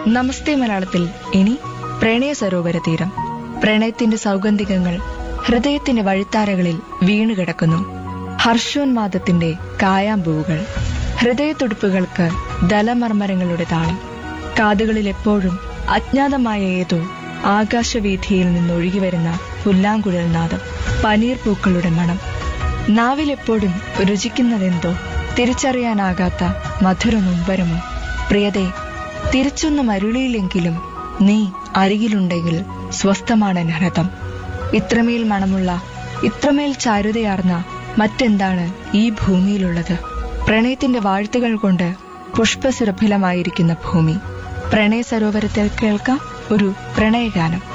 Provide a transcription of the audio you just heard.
നമസ്തേ മലയാളത്തിൽ ഇനി പ്രണയ സരോവര തീരം പ്രണയത്തിന്റെ സൗഗന്ധികങ്ങൾ ഹൃദയത്തിന്റെ വഴിത്താരകളിൽ വീണുകിടക്കുന്നു ഹർഷോന്മാദത്തിന്റെ കായാമ്പൂവുകൾ ഹൃദയത്തുടിപ്പുകൾക്ക് ദലമർമരങ്ങളുടെ താളം കാതുകളിൽ എപ്പോഴും അജ്ഞാതമായ ഏതോ ആകാശവീഥിയിൽ നിന്നൊഴുകി വരുന്ന പുല്ലാങ്കുഴൽ നാദം പനീർ പൂക്കളുടെ മണം നാവിലെപ്പോഴും രുചിക്കുന്നതെന്തോ തിരിച്ചറിയാനാകാത്ത മധുര നൊമ്പരമോ പ്രിയതേ തിരിച്ചൊന്നും അരുളിയില്ലെങ്കിലും നീ അരികിലുണ്ടെങ്കിൽ സ്വസ്ഥമാണ് ഹൃതം ഇത്രമേൽ മണമുള്ള ഇത്രമേൽ ചാരുതയാർന്ന മറ്റെന്താണ് ഈ ഭൂമിയിലുള്ളത് പ്രണയത്തിന്റെ വാഴ്ത്തുകൾ കൊണ്ട് പുഷ്പസുരഭിലമായിരിക്കുന്ന ഭൂമി പ്രണയ സരോവരത്തിൽ കേൾക്കാം ഒരു പ്രണയഗാനം